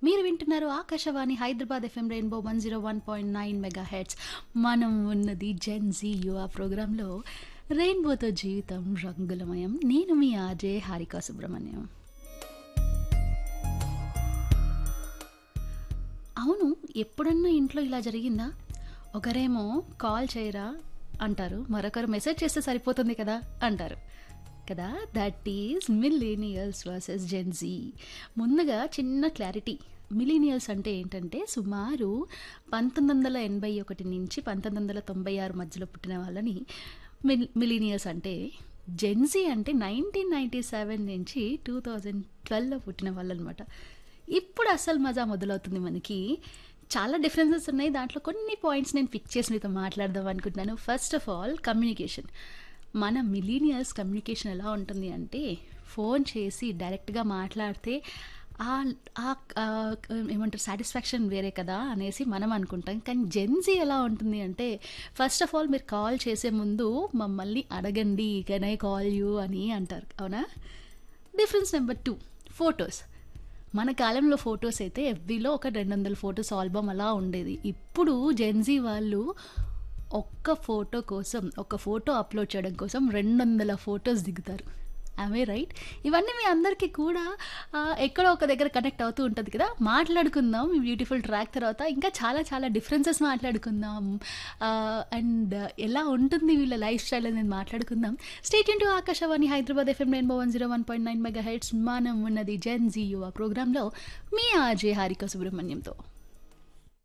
మీరు వింటున్నారు Akashvani Hyderabad F M rainbow one zero one point nine megahertz మనం ఉన్నది జెన్ జీ యువ ప్రోగ్రాంలో రెయిన్బోతో జీవితం రంగులమయం నేను మీ ఆజే హారికా సుబ్రహ్మణ్యం అవును ఎప్పుడన్నా ఇంట్లో ఇలా జరిగిందా ఒకరేమో కాల్ చేయరా అంటారు మరొకరు మెసేజ్ చేస్తే సరిపోతుంది కదా అంటారు కదా that is millennials versus gen Z ముందుగా చిన్న క్లారిటీ మిలీనియల్స్ అంటే ఏంటంటే సుమారు పంతొమ్మిది వందల ఎనభై ఒకటి నుంచి పంతొమ్మిది వందల తొంభై ఆరు మధ్యలో పుట్టిన వాళ్ళని మిల్ మిలీనియల్స్ అంటే జెన్జీ అంటే నైన్టీన్ నైంటీ సెవెన్ నుంచి టూ థౌజండ్ ట్వెల్వ్లో పుట్టిన వాళ్ళు అనమాట ఇప్పుడు అసలు మజా మొదలవుతుంది మనకి చాలా డిఫరెన్సెస్ ఉన్నాయి దాంట్లో కొన్ని పాయింట్స్ నేను ఫిక్స్ చేసి మీతో మాట్లాడదాం అనుకుంటున్నాను ఫస్ట్ ఆఫ్ ఆల్ కమ్యూనికేషన్ మన మిలీనియల్స్ కమ్యూనికేషన్ ఎలా ఉంటుంది అంటే ఫోన్ చేసి డైరెక్ట్గా మాట్లాడితే ఆ ఆ- ఆ ఏమంటారు సాటిస్ఫాక్షన్ వేరే కదా అనేసి మనం అనుకుంటాం కానీ జెన్జీ ఎలా ఉంటుంది అంటే ఫస్ట్ ఆఫ్ ఆల్ మీరు కాల్ చేసే ముందు మమ్మల్ని అడగండి కెన్ ఐ కాల్ యూ అని అంటారు అవునా డిఫరెన్స్ నెంబర్ టూ ఫొటోస్ మన కాలంలో ఫొటోస్ అయితే ఎఫ్బీలో ఒక రెండు వందల ఫొటోస్ ఆల్బమ్ అలా ఉండేది ఇప్పుడు జెన్జీ వాళ్ళు ఒక్క ఫోటో కోసం ఒక ఫోటో అప్లోడ్ చేయడం కోసం రెండు వందల ఫొటోస్ దిగుతారు అవే రైట్ ఇవన్నీ మీ అందరికీ కూడా ఆ, ఎక్కడో ఒక దగ్గర కనెక్ట్ అవుతూ ఉంటుంది కదా మాట్లాడుకుందాం ఈ బ్యూటిఫుల్ ట్రాక్ తర్వాత ఇంకా చాలా చాలా డిఫరెన్సెస్ మాట్లాడుకుందాం అండ్ ఎలా ఉంటుంది వీళ్ళ లైఫ్ స్టైల్ అనేది మాట్లాడుకుందాం stay tuned Akashvani Hyderabad F M rainbow one zero one point nine megahertz మనం ఉన్నది జెన్ జీ యువ ప్రోగ్రాంలో మీ ఆర్జే హారిక సుబ్రహ్మణ్యంతో